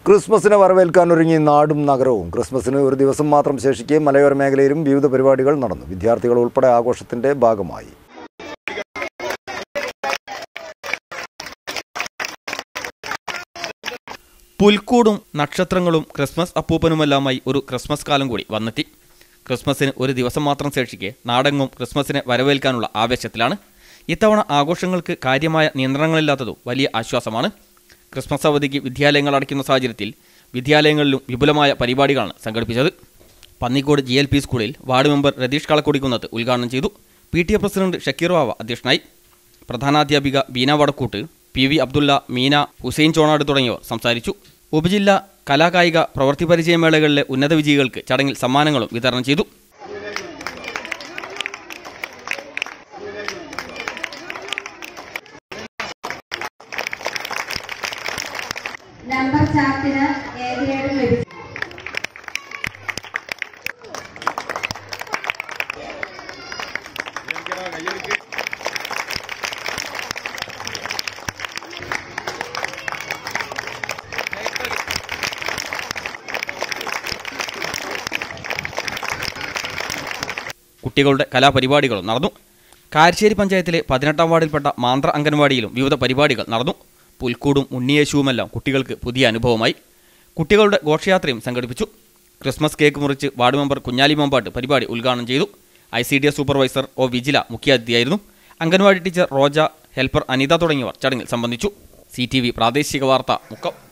ക്രിസ്മസിനെ വരവേൽക്കാൻ ഒരുങ്ങി നാടും നഗരവും ക്രിസ്മസിന് ഒരു ദിവസം മാത്രം ശേഷിക്കെ മലയോര മേഖലയിലും വിവിധ പരിപാടികൾ നടന്നു വിദ്യാർത്ഥികൾ ഉൾപ്പെടെ ആഘോഷത്തിന്റെ ഭാഗമായി പുൽക്കൂടും നക്ഷത്രങ്ങളും ക്രിസ്മസ് അപ്പൂപ്പനുമെല്ലാമായി ഒരു ക്രിസ്മസ് കാലം കൂടി വന്നെത്തി ക്രിസ്മസിന് ഒരു ദിവസം മാത്രം ശേഷിക്കെ നാടെങ്ങും ക്രിസ്മസിനെ വരവേൽക്കാനുള്ള ആവേശത്തിലാണ് ഇത്തവണ ആഘോഷങ്ങൾക്ക് കാര്യമായ നിയന്ത്രണങ്ങളില്ലാത്തതും വലിയ ആശ്വാസമാണ് ക്രിസ്മസ് അവധിക്ക് വിദ്യാലയങ്ങൾ അടയ്ക്കുന്ന സാഹചര്യത്തിൽ വിദ്യാലയങ്ങളിലും വിപുലമായ പരിപാടികളാണ് സംഘടിപ്പിച്ചത് പന്നിക്കോട് ജി എൽ പി സ്കൂളിൽ വാർഡ് മെമ്പർ രതീഷ് കളക്കൊടിക്കുന്നത് ഉദ്ഘാടനം ചെയ്തു P T A president Shakeer Vava അധ്യക്ഷനായി പ്രധാനാധ്യാപിക ബീന വടക്കൂട്ട് പി വി അബ്ദുള്ള മീന ഹുസൈൻ ചോണാട് തുടങ്ങിയവർ സംസാരിച്ചു ഉപജില്ലാ കലാകായിക പ്രവൃത്തി പരിചയമേളകളിലെ ഉന്നത വിജയികൾക്ക് ചടങ്ങിൽ സമ്മാനങ്ങളും വിതരണം ചെയ്തു നമ്പർ ചാർട്ടിന് എ ഗ്രേഡ് ലഭിച്ചു കുട്ടികളുടെ കലാപരിപാടികളും നടന്നു കാരശ്ശേരി പഞ്ചായത്തിലെ പതിനെട്ടാം വാർഡിൽപ്പെട്ട മാന്ത്ര അംഗൻവാടിയിലും വിവിധ പരിപാടികൾ നടന്നു പുൽക്കൂടും ഉണ്ണിയേശുവുമെല്ലാം കുട്ടികൾക്ക് പുതിയ അനുഭവമായി കുട്ടികളുടെ ഘോഷയാത്രയും സംഘടിപ്പിച്ചു ക്രിസ്മസ് കേക്ക് മുറിച്ച് വാർഡ് മെമ്പർ കുഞ്ഞാലി മമ്പാട്ട് പരിപാടി ഉദ്ഘാടനം ചെയ്തു I C D S supervisor O Vijila മുഖ്യാതിഥിയായിരുന്നു അംഗൻവാടി ടീച്ചർ റോജ ഹെൽപ്പർ അനിത തുടങ്ങിയവർ ചടങ്ങിൽ സംബന്ധിച്ചു സി ടി വി പ്രാദേശിക വാർത്ത മുക്കം